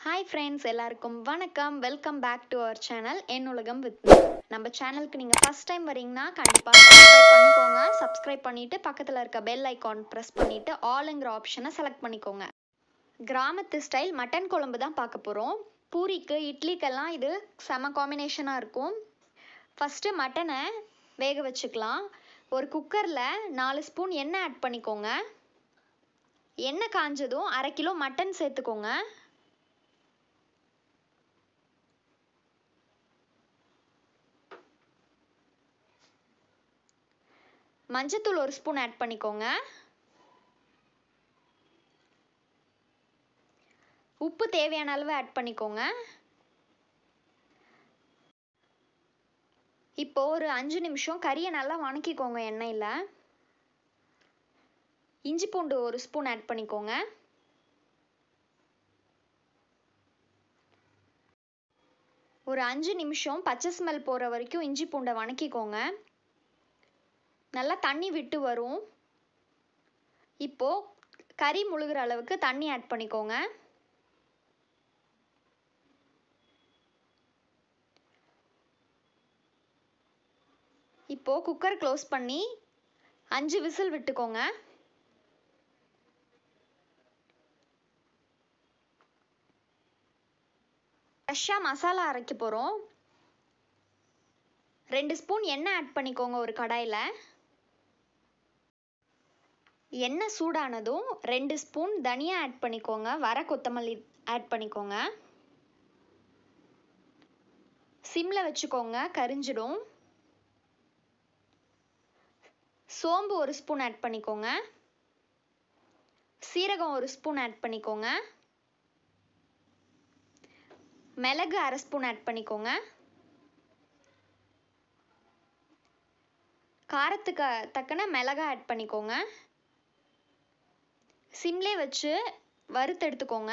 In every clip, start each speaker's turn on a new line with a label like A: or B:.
A: hi friends எல்லாருக்கும் வணக்கம் welcome back to our channel என் உலகம் வித் நம்ம சேனலுக்கு நீங்கள் ஃபஸ்ட் டைம் வரீங்கன்னா கண்டிப்பாக சப்ஸ்கிரைப் பண்ணிக்கோங்க சப்ஸ்கிரைப் பண்ணிவிட்டு பக்கத்தில் இருக்க பெல் ஐக்கான் ப்ரெஸ் பண்ணிவிட்டு ஆளுங்கிற ஆப்ஷனை செலக்ட் பண்ணிக்கோங்க கிராமத்து ஸ்டைல் மட்டன் குழம்பு தான் பார்க்க போகிறோம் பூரிக்கு இட்லிக்கெல்லாம் இது செம காம்பினேஷனாக இருக்கும் ஃபஸ்ட்டு மட்டனை வேக வச்சுக்கலாம் ஒரு குக்கரில் நாலு ஸ்பூன் எண்ணெய் ஆட் பண்ணிக்கோங்க எண்ணெய் காஞ்சதும் அரை கிலோ மட்டன் சேர்த்துக்கோங்க மஞ்சத்தூள் ஒரு ஸ்பூன் ஆட் பண்ணிக்கோங்க உப்பு தேவையான அளவு ஆட் பண்ணிக்கோங்க இப்போ ஒரு அஞ்சு நிமிஷம் கறியை நல்லா வணக்கிக்கோங்க எண்ணெயில் இஞ்சி பூண்டு ஒரு ஸ்பூன் ஆட் பண்ணிக்கோங்க ஒரு அஞ்சு நிமிஷம் பச்சை ஸ்மெல் போகிற வரைக்கும் இஞ்சி பூண்டை வணக்கிக்கோங்க நல்லா தண்ணி விட்டு வரும் இப்போ கறி முழுகிற அளவுக்கு தண்ணி ஆட் பண்ணிக்கோங்க இப்போ குக்கர் க்ளோஸ் பண்ணி அஞ்சு விசில் விட்டுக்கோங்க ஃப்ரெஷ்ஷாக மசாலா அரைக்க போகிறோம் ரெண்டு ஸ்பூன் எண்ணெய் ஆட் பண்ணிக்கோங்க ஒரு கடாயில் எண்ணெய் சூடானதும் ரெண்டு ஸ்பூன் தனியா ஆட் பண்ணிக்கோங்க வர கொத்தமல்லி ஆட் பண்ணிக்கோங்க சிம்மில் வச்சுக்கோங்க கரிஞ்சிடும் சோம்பு ஒரு ஸ்பூன் ஆட் பண்ணிக்கோங்க சீரகம் ஒரு ஸ்பூன் ஆட் பண்ணிக்கோங்க மிளகு அரை ஸ்பூன் ஆட் பண்ணிக்கோங்க காரத்துக்கு தக்கன மிளகா ஆட் பண்ணிக்கோங்க சிம்லே வச்சு வறுத்து எடுத்துக்கோங்க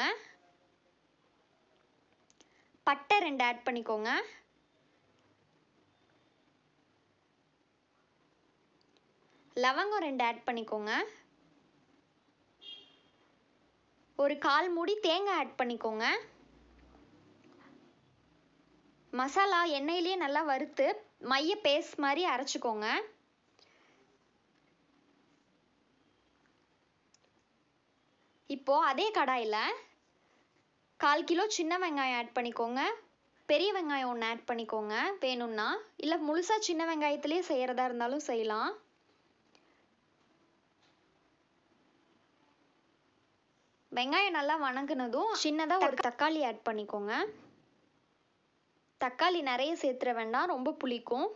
A: பட்டை ரெண்டு ஆட் பண்ணிக்கோங்க லவங்கம் ரெண்டு ஆட் பண்ணிக்கோங்க ஒரு கால் மூடி தேங்காய் ஆட் பண்ணிக்கோங்க மசாலா எண்ணெயிலேயே நல்லா வறுத்து மைய பேஸ்ட் மாதிரி அரைச்சிக்கோங்க இப்போ அதே கடாயில் கால் கிலோ சின்ன வெங்காயம் ஆட் பண்ணிக்கோங்க பெரிய வெங்காயம் ஒன்று ஆட் பண்ணிக்கோங்க வேணும்னா இல்லை முழுசாக சின்ன வெங்காயத்துலேயே செய்கிறதா இருந்தாலும் செய்யலாம் வெங்காயம் நல்லா வணங்குனதும் சின்னதாக ஒரு தக்காளி ஆட் பண்ணிக்கோங்க தக்காளி நிறைய சேர்த்துற வேண்டாம் ரொம்ப புளிக்கும்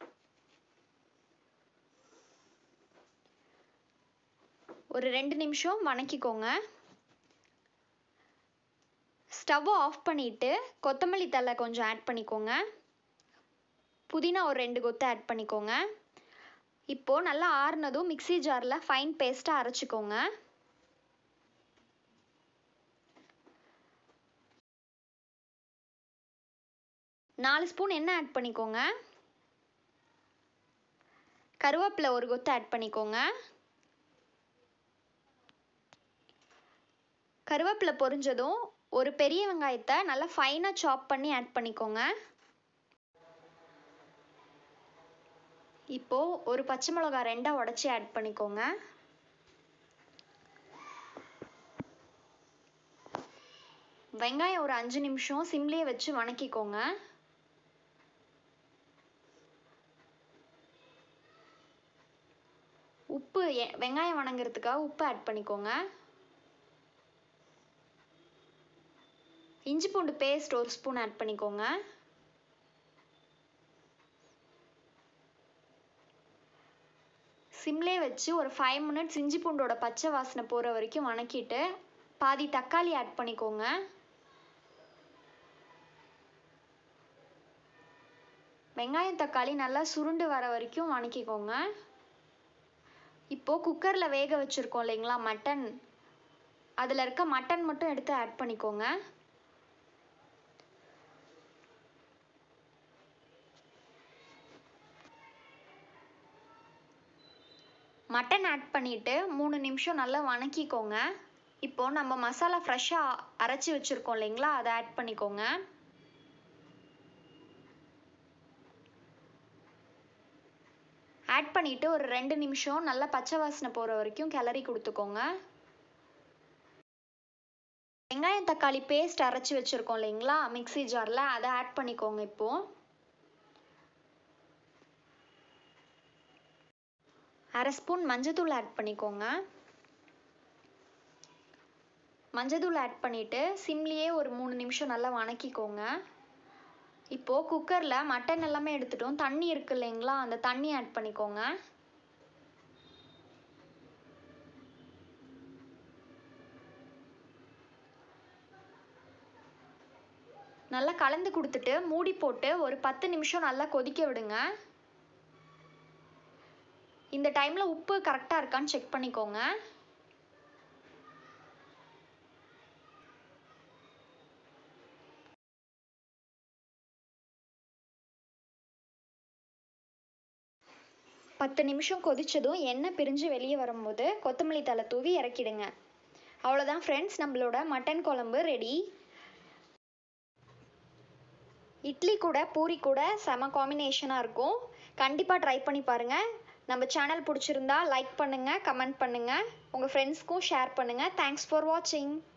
A: ஒரு ரெண்டு நிமிஷம் வணக்கிக்கோங்க ஸ்டவ்வை ஆஃப் பண்ணிவிட்டு கொத்தமல்லி தழை கொஞ்சம் ஆட் பண்ணிக்கோங்க புதினா ஒரு ரெண்டு கொத்து ஆட் பண்ணிக்கோங்க இப்போது நல்லா ஆறுனதும் மிக்சி ஜாரில் ஃபைன் பேஸ்ட்டாக அரைச்சிக்கோங்க நாலு ஸ்பூன் எண்ணெய் ஆட் பண்ணிக்கோங்க கருவேப்பிலை ஒரு கொத்து ஆட் பண்ணிக்கோங்க கருவேப்பிலை பொரிஞ்சதும் ஒரு பெரிய வெங்காயத்தை நல்லா ஃபைனாக சாப் பண்ணி ஆட் பண்ணிக்கோங்க இப்போது ஒரு பச்சை மிளகா ரெண்டாக உடச்சி ஆட் பண்ணிக்கோங்க வெங்காயம் ஒரு அஞ்சு நிமிஷம் சிம்லேயே வச்சு வணக்கிக்கோங்க உப்பு வெங்காயம் வணங்குறதுக்காக உப்பு ஆட் பண்ணிக்கோங்க இஞ்சி பூண்டு பேஸ்ட் ஒரு ஸ்பூன் ஆட் பண்ணிக்கோங்க சிம்லே வச்சு ஒரு ஃபைவ் மினிட்ஸ் இஞ்சி பூண்டோட பச்சை வாசனை போகிற வரைக்கும் வணக்கிட்டு பாதி தக்காளி ஆட் பண்ணிக்கோங்க வெங்காயம் தக்காளி நல்லா சுருண்டு வர வரைக்கும் வணக்கிக்கோங்க இப்போது குக்கரில் வேக வச்சுருக்கோம் இல்லைங்களா மட்டன் அதில் இருக்க மட்டன் மட்டும் எடுத்து ஆட் பண்ணிக்கோங்க மட்டன் ஆட் பண்ணிவிட்டு மூணு நிமிஷம் நல்லா வணக்கிக்கோங்க இப்போ நம்ம மசாலா ஃப்ரெஷ்ஷாக அரைச்சி வச்சுருக்கோம் இல்லைங்களா அதை ஆட் பண்ணிக்கோங்க ஆட் பண்ணிவிட்டு ஒரு ரெண்டு நிமிஷம் நல்லா பச்சை வாசனை போகிற வரைக்கும் கிளறி கொடுத்துக்கோங்க வெங்காயம் தக்காளி பேஸ்ட் அரைச்சி வச்சுருக்கோம் இல்லைங்களா மிக்ஸி ஜாரில் அதை ஆட் பண்ணிக்கோங்க இப்போது அரை ஸ்பூன் மஞ்சத்தூள் ஆட் பண்ணிக்கோங்க மஞ்சத்தூள் ஆட் பண்ணிவிட்டு சிம்லேயே ஒரு மூணு நிமிஷம் நல்லா வணக்கிக்கோங்க இப்போது குக்கரில் மட்டன் எல்லாமே எடுத்துட்டோம் தண்ணி இருக்கு இல்லைங்களா அந்த தண்ணி ஆட் பண்ணிக்கோங்க நல்லா கலந்து கொடுத்துட்டு மூடி போட்டு ஒரு பத்து நிமிஷம் நல்லா கொதிக்க விடுங்க இந்த டைமில் உப்பு கரெக்டாக இருக்கான்னு செக் பண்ணிக்கோங்க பத்து நிமிஷம் கொதிச்சதும் எண்ணெய் பிரிஞ்சு வெளியே வரும்போது கொத்தமல்லி தலை தூவி இறக்கிடுங்க அவ்வளோதான் ஃப்ரெண்ட்ஸ் நம்மளோட மட்டன் குழம்பு ரெடி இட்லி கூட பூரி கூட செம காம்பினேஷனாக இருக்கும் கண்டிப்பாக ட்ரை பண்ணி பாருங்கள் நம்ம சேனல் பிடிச்சிருந்தா லைக் பண்ணுங்கள் கமெண்ட் பண்ணுங்கள் உங்கள் ஃப்ரெண்ட்ஸ்க்கும் ஷேர் பண்ணுங்கள் தேங்க்ஸ் ஃபார் வாட்சிங்